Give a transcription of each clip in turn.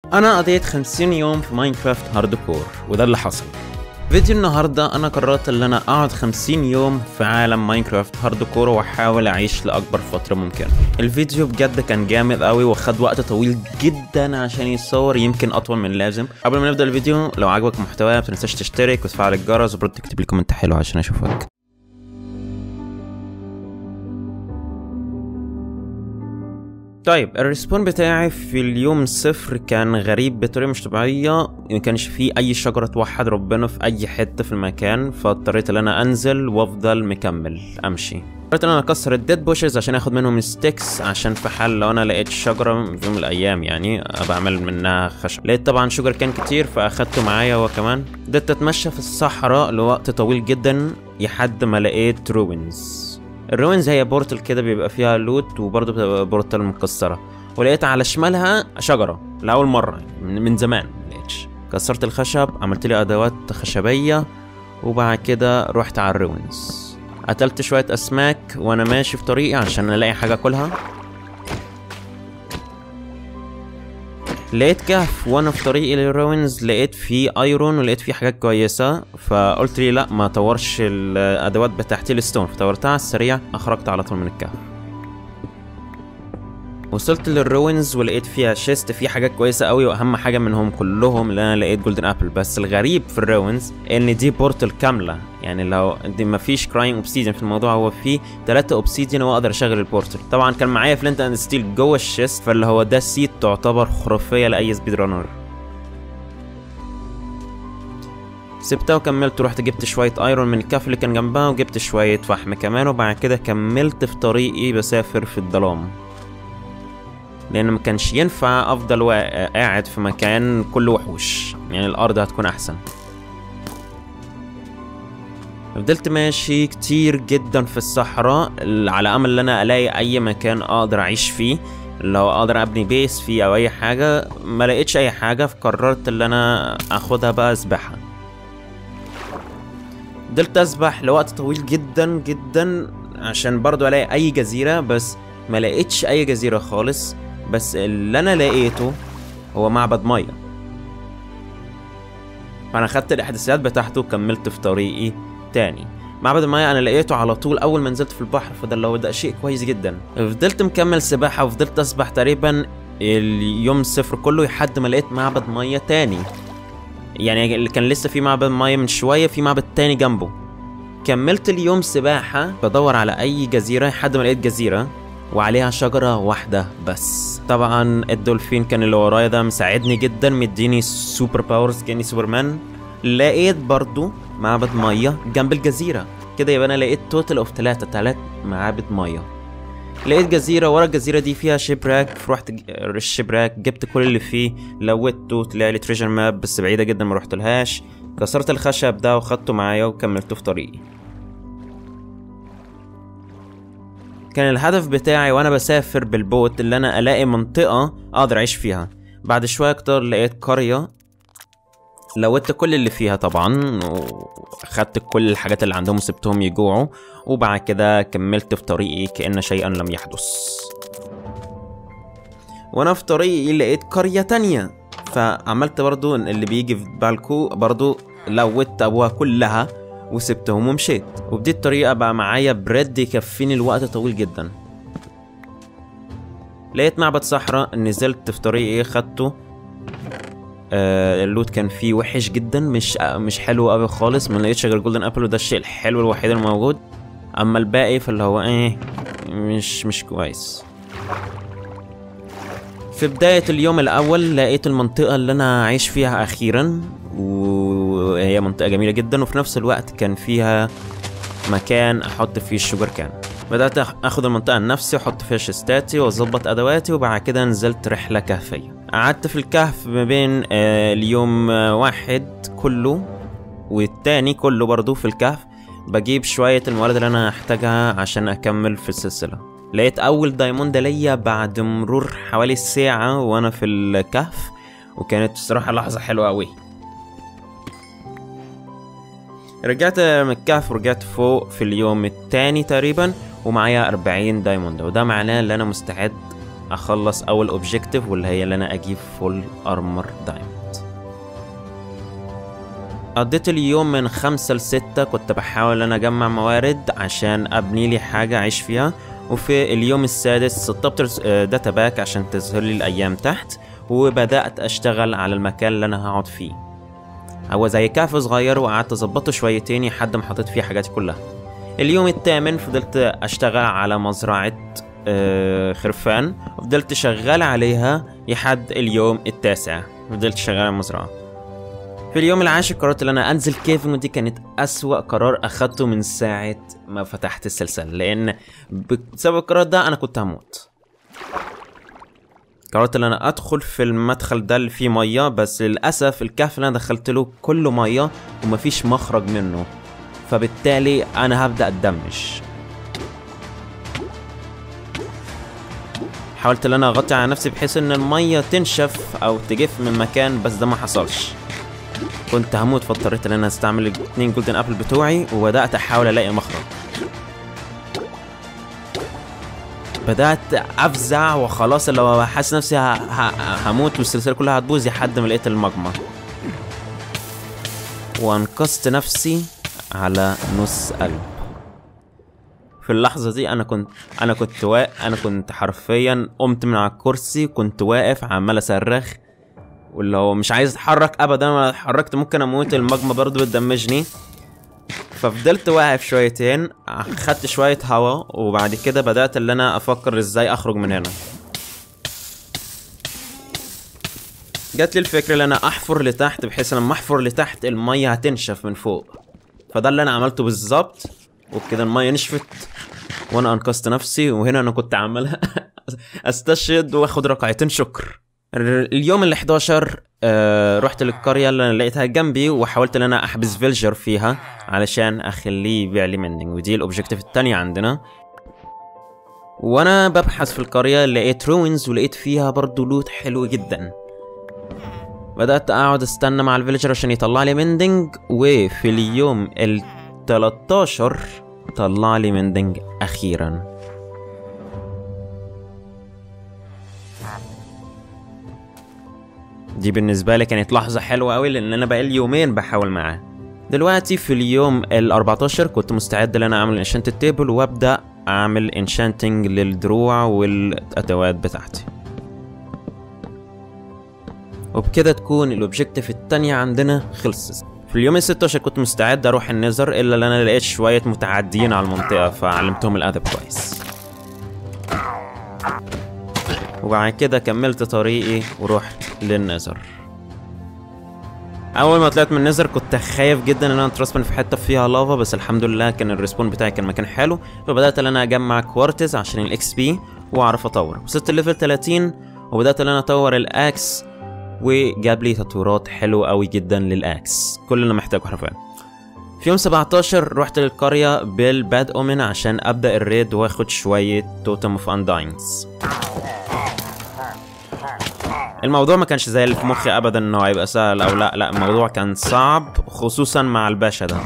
انا قضيت 50 يوم في ماينكرافت هارد كور وده اللي حصل فيديو النهارده انا قررت ان انا اقعد 50 يوم في عالم ماينكرافت هارد كور واحاول اعيش لاكبر فتره ممكنه الفيديو بجد كان جامد قوي وخد وقت طويل جدا عشان يتصور يمكن اطول من اللازم قبل ما نبدا الفيديو لو عجبك المحتوى ما تنساش تشترك وتفعل الجرس وبرضه تكتب لي كومنت حلو عشان اشوفك طيب الريسبون بتاعي في اليوم صفر كان غريب بطريقه مش طبيعيه ما كانش فيه اي شجره توحد ربنا في اي حته في المكان فاضطريت ان انا انزل وافضل مكمل امشي قررت ان انا اكسر الديد بوشز عشان اخد منهم ستيكس عشان في حال لو انا لقيت شجره في يوم من الايام يعني ابقى اعمل منها خشب لقيت طبعا شجر كان كتير فاخدته معايا هو كمان بدأت اتمشى في الصحراء لوقت طويل جدا لحد ما لقيت روينز الروينز هي بورتل كده بيبقى فيها لوت وبرضه بتبقى بورتل مكسره ولقيت على شمالها شجره لاول مره من, من زمان ملقتش كسرت الخشب عملت لي ادوات خشبيه وبعد كده رحت على الروينز قتلت شويه اسماك وانا ماشي في طريقي عشان الاقي حاجه اكلها لقيت كهف وانا في طريقي للروينز لقيت فيه ايرون ولقيت فيه حاجات كويسه فقلت لي لا ما طورش الادوات بتاعتي الستون فطورتها على السريع اخرجت على طول من الكهف وصلت للروينز ولقيت فيها شيست فيه حاجات كويسه قوي واهم حاجه منهم كلهم اللي انا لقيت جولدن ابل بس الغريب في الروينز ان دي بورتل كامله يعني لو دي ما فيش كرايم اوبسيديان في الموضوع هو في ثلاثة اوبسيديان واقدر اشغل البورتل طبعا كان معايا فلنت اند ستيل جوه الشيست فاللي هو ده سيت تعتبر خرافيه لاي سبيد رانر سبتها وكملت ورحت جبت شوية ايرون من الكهف اللي كان جنبها وجبت شوية فحم كمان وبعد كده كملت في طريقي بسافر في الظلام لان ما كانش ينفع افضل قاعد في مكان كله وحوش يعني الارض هتكون احسن فضلت ماشي كتير جدا في الصحراء على امل ان انا الاقي اي مكان اقدر اعيش فيه لو اقدر ابني بيس فيه او اي حاجه ما لقيتش اي حاجه فقررت ان انا اخدها بقى اسبحها فضلت اسبح لوقت طويل جدا جدا عشان برضو الاقي اي جزيره بس ما لقيتش اي جزيره خالص بس اللي انا لقيته هو معبد ميه فانا خدت الاحداثيات بتاعته وكملت في طريقي تاني معبد المايه انا لقيته على طول اول ما نزلت في البحر فده اللي هو ده شيء كويس جدا فضلت مكمل سباحه وفضلت اسبح تقريبا اليوم صفر كله لحد ما لقيت معبد ميه تاني يعني اللي كان لسه في معبد ميه من شويه في معبد تاني جنبه كملت اليوم سباحه بدور على اي جزيره لحد ما لقيت جزيره وعليها شجرة واحدة بس طبعا الدولفين كان اللي ورايا ده مساعدني جدا مديني سوبر باورز كاني سوبرمان لقيت برضو معبد مية جنب الجزيرة كده يبقى انا لقيت توتال اوف تلاتة تلات معابد مية لقيت جزيرة ورا الجزيرة دي فيها شبراك فرحت الشبراك جبت كل اللي فيه لوته طلع لي تريجر ماب بس بعيدة جدا ما رحتلهاش كسرت الخشب ده وخدته معايا وكملته في طريقي كان الهدف بتاعي وانا بسافر بالبوت اللي انا الاقي منطقة اقدر اعيش فيها بعد شوية اكتر لقيت قرية لوت كل اللي فيها طبعا وخدت كل الحاجات اللي عندهم وسبتهم يجوعوا وبعد كده كملت في طريقي كأن شيئا لم يحدث وانا في طريقي لقيت قرية تانية فعملت برضو اللي بيجي في بالكو برضو لوت ابوها كلها وسبتهم ومشيت وبدي الطريقة بقى معايا بريد يكفيني الوقت طويل جدا لقيت معبد صحراء نزلت في طريقي خدته آه اللوت كان فيه وحش جدا مش آه مش حلو قوي خالص ما لقيتش غير جولدن ابل وده الشيء الحلو الوحيد الموجود اما الباقي فاللي هو ايه مش مش كويس في بداية اليوم الأول لقيت المنطقة اللي أنا عايش فيها أخيرا وهي منطقة جميلة جدا وفي نفس الوقت كان فيها مكان أحط فيه الشجر كان بدأت أخد المنطقة لنفسي وأحط فيها شيستاتي وأظبط أدواتي وبعد كده نزلت رحلة كهفية قعدت في الكهف ما بين آه اليوم آه واحد كله والتاني كله برضو في الكهف بجيب شوية الموارد اللي أنا هحتاجها عشان أكمل في السلسلة لقيت أول دايموند ليا بعد مرور حوالي ساعة وأنا في الكهف وكانت الصراحة لحظة حلوة أوي رجعت من الكهف ورجعت فوق في اليوم التاني تقريبا ومعايا 40 دايموند وده معناه ان انا مستعد اخلص اول اوبجيكتيف واللي هي اللي انا اجيب فول ارمر دايموند قضيت اليوم من خمسة لستة كنت بحاول ان انا اجمع موارد عشان ابني لي حاجة اعيش فيها وفي اليوم السادس سطبت داتا باك عشان تظهر لي الايام تحت وبدأت اشتغل على المكان اللي انا هقعد فيه هو زي كهف صغير وقعدت اظبطه شويتين لحد ما حطيت فيه حاجاتي كلها اليوم الثامن فضلت اشتغل على مزرعة آه، خرفان وفضلت شغال عليها لحد اليوم التاسع فضلت شغال على المزرعة في اليوم العاشر قررت ان انا انزل كيفن ودي كانت اسوأ قرار اخدته من ساعة ما فتحت السلسلة لان بسبب القرار ده انا كنت هموت قررت ان انا ادخل في المدخل ده اللي فيه ميه بس للاسف الكهف اللي انا دخلت له كله ميه ومفيش مخرج منه فبالتالي انا هبدا اتدمج حاولت ان انا اغطي على نفسي بحيث ان الميه تنشف او تجف من مكان بس ده ما حصلش كنت هموت فاضطريت ان انا استعمل الاتنين جولدن ابل بتوعي وبدات احاول الاقي مخرج بدات افزع وخلاص اللي هو حاسس نفسي ه- ه- هموت والسلسله كلها هتبوظ لحد ما لقيت المجمر وانقذت نفسي على نص قلب في اللحظة دي أنا كنت أنا كنت واقف أنا كنت حرفيا قمت من على الكرسي كنت واقف عمال أصرخ واللي هو مش عايز أتحرك أبدا أنا اتحركت ممكن أموت المجمة برضو بتدمجني ففضلت واقف شويتين خدت شوية هوا وبعد كده بدأت اللي أنا أفكر إزاي أخرج من هنا جات لي الفكرة ان انا احفر لتحت بحيث لما احفر لتحت المية هتنشف من فوق فده اللي انا عملته بالظبط وبكده المية نشفت وانا انقذت نفسي وهنا انا كنت عمال استشهد واخد ركعتين شكر اليوم ال 11 آه رحت للقرية اللي انا لقيتها جنبي وحاولت ان انا احبس فيلجر فيها علشان اخليه يبيع لي مندنج ودي الاوبجيكتيف التانية عندنا وانا ببحث في القرية لقيت روينز ولقيت فيها برضو لوت حلو جدا بدأت أقعد أستنى مع الفيلجر عشان يطلع لي مندنج وفي اليوم ال 13 طلع لي مندنج أخيرا دي بالنسبة لي كانت لحظة حلوة أوي لأن أنا بقالي يومين بحاول معاه دلوقتي في اليوم ال 14 كنت مستعد ان انا اعمل انشانت تيبل وابدا اعمل انشانتنج للدروع والادوات بتاعتي وبكده تكون الاوبجيكتيف التانية عندنا خلصت في اليوم ال 16 كنت مستعد اروح النذر الا ان انا لقيت شوية متعديين على المنطقة فعلمتهم الادب كويس وبعد كده كملت طريقي ورحت للنذر اول ما طلعت من النذر كنت خايف جدا ان انا اترسبن في حته فيها لافا بس الحمد لله كان الريسبون بتاعي كان مكان حلو فبدات ان انا اجمع كوارتز عشان الاكس بي واعرف اطور وصلت الليفل 30 وبدات ان انا اطور الاكس وجاب لي تطويرات حلوه قوي جدا للاكس كل اللي محتاجه حرفيا في يوم 17 رحت للقرية بالباد اومن عشان ابدا الريد واخد شوية توتم اوف انداينز الموضوع ما كانش زي اللي في مخي ابدا انه هيبقى سهل او لا لا الموضوع كان صعب خصوصا مع الباشا ده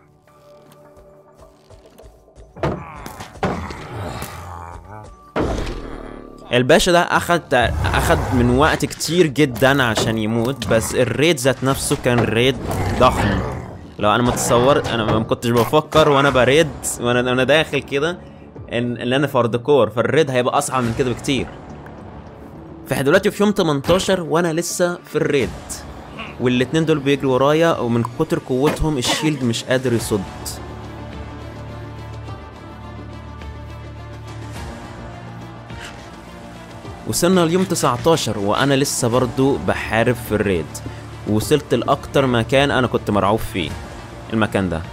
الباشا ده اخد اخد من وقت كتير جدا عشان يموت بس الريد ذات نفسه كان ريد ضخم لو انا متصور انا ما كنتش بفكر وانا بريد وانا انا داخل كده ان ان انا فرد كور فالريد هيبقى اصعب من كده بكتير فاحنا دلوقتي في يوم 18 وانا لسه في الريد والاتنين دول بيجروا ورايا ومن كتر قوتهم الشيلد مش قادر يصد وصلنا اليوم 19 وانا لسه برضو بحارب في الريد وصلت لاكتر مكان انا كنت مرعوب فيه المكان ده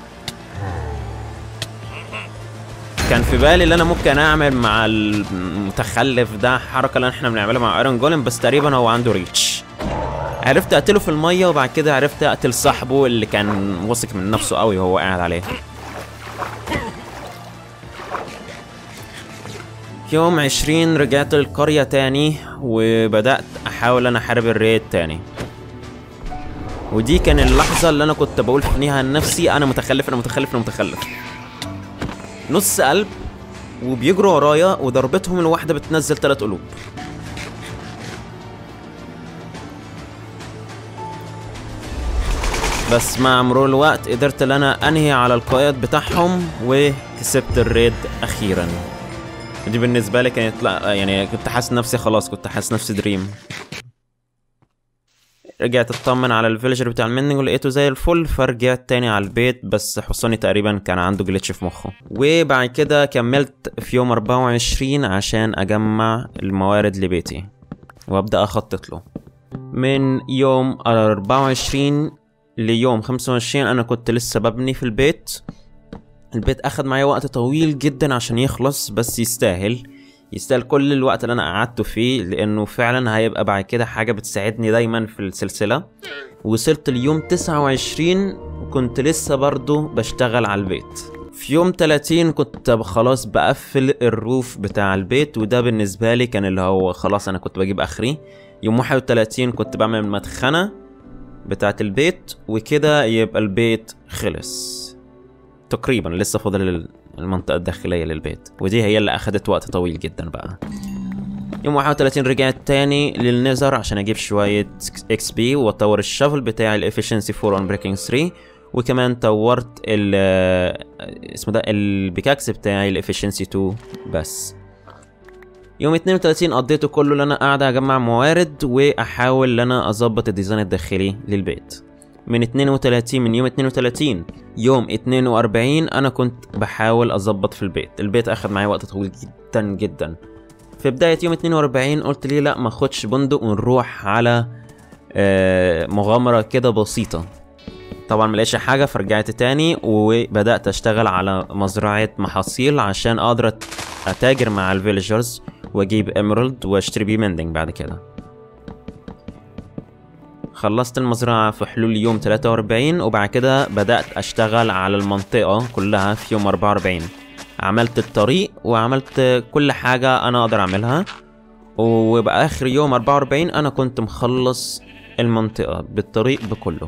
كان في بالي ان انا ممكن اعمل مع المتخلف ده حركه اللي احنا بنعملها مع ايرون جولم بس تقريبا هو عنده ريتش عرفت اقتله في الميه وبعد كده عرفت اقتل صاحبه اللي كان واثق من نفسه قوي وهو قاعد عليه في يوم عشرين رجعت القرية تاني وبدأت أحاول أنا أحارب الريد تاني ودي كان اللحظة اللي أنا كنت بقول فيها لنفسي أنا متخلف أنا متخلف أنا متخلف نص قلب وبيجروا ورايا وضربتهم الواحده بتنزل ثلاث قلوب بس مع مرور الوقت قدرت ان انا انهي على القائد بتاعهم وكسبت الريد اخيرا دي بالنسبه لي كانت لا يعني كنت حاسس نفسي خلاص كنت حاسس نفسي دريم رجعت اطمن على الفيلجر بتاع المندنج ولقيته زي الفل فرجعت تاني على البيت بس حصاني تقريبا كان عنده جليتش في مخه وبعد كده كملت في يوم 24 عشان اجمع الموارد لبيتي وابدا اخطط له من يوم 24 ليوم 25 انا كنت لسه ببني في البيت البيت اخد معايا وقت طويل جدا عشان يخلص بس يستاهل يستاهل كل الوقت اللي انا قعدته فيه لانه فعلا هيبقى بعد كده حاجه بتساعدني دايما في السلسله وصلت اليوم 29 وكنت لسه برضه بشتغل على البيت في يوم 30 كنت خلاص بقفل الروف بتاع البيت وده بالنسبه لي كان اللي هو خلاص انا كنت بجيب اخري يوم 31 كنت بعمل المدخنه بتاعت البيت وكده يبقى البيت خلص تقريبا لسه فاضل المنطقة الداخلية للبيت ودي هي اللي أخدت وقت طويل جدا بقى يوم 31 رجعت تاني للنزر عشان أجيب شوية اكس بي وأطور الشفل بتاعي الافشنسي 4 on بريكنج 3 وكمان طورت ال اسمه ده البيكاكس بتاعي الافشنسي 2 بس يوم 32 قضيته كله ان انا قاعد اجمع موارد واحاول ان انا اظبط الديزاين الداخلي للبيت من 32 من يوم 32 يوم 42 انا كنت بحاول اظبط في البيت البيت اخذ معايا وقت طويل جدا جدا في بداية يوم 42 قلت لي لا ما اخدش بندق ونروح على آه مغامرة كده بسيطة طبعا ملقيتش حاجة فرجعت تاني وبدأت اشتغل على مزرعة محاصيل عشان اقدر اتاجر مع الفيلجرز واجيب ايمرالد واشتري بيه مندنج بعد كده خلصت المزرعة في حلول يوم 43 وبعد كده بدأت أشتغل على المنطقة كلها في يوم 44 عملت الطريق وعملت كل حاجة أنا أقدر أعملها وبآخر يوم 44 أنا كنت مخلص المنطقة بالطريق بكله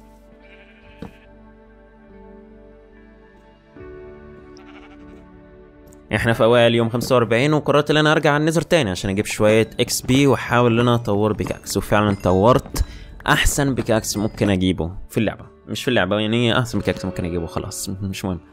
احنا في اوائل يوم 45 وقررت ان انا ارجع النزر تاني عشان اجيب شويه اكس بي واحاول ان انا اطور بيكاكس وفعلا طورت احسن بيكاكس ممكن اجيبه في اللعبه مش في اللعبه يعني احسن بيكاكس ممكن اجيبه خلاص مش مهم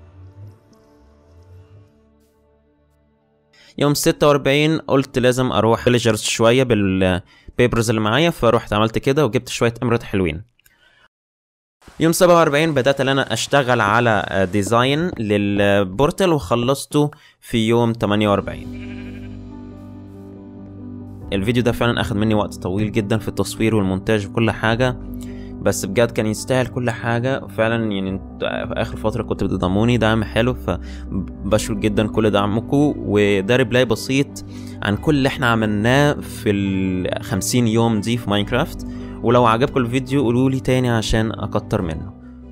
يوم 46 قلت لازم اروح فيليجرز شويه بالبيبرز اللي معايا فروحت عملت كده وجبت شويه امرات حلوين يوم 47 بدأت ان انا اشتغل على ديزاين للبورتال وخلصته في يوم 48 الفيديو ده فعلا اخد مني وقت طويل جدا في التصوير والمونتاج وكل حاجة بس بجد كان يستاهل كل حاجة فعلا يعني في اخر فترة كنت بتضموني دعم حلو فبشكر جدا كل دعمكم وده ريبلاي بسيط عن كل اللي احنا عملناه في ال 50 يوم دي في ماينكرافت ولو عجبكم الفيديو قولوا لي تاني عشان اكتر منه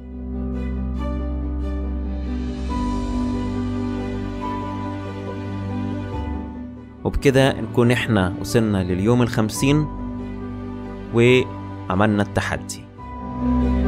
وبكده نكون احنا وصلنا لليوم الخمسين وعملنا التحدي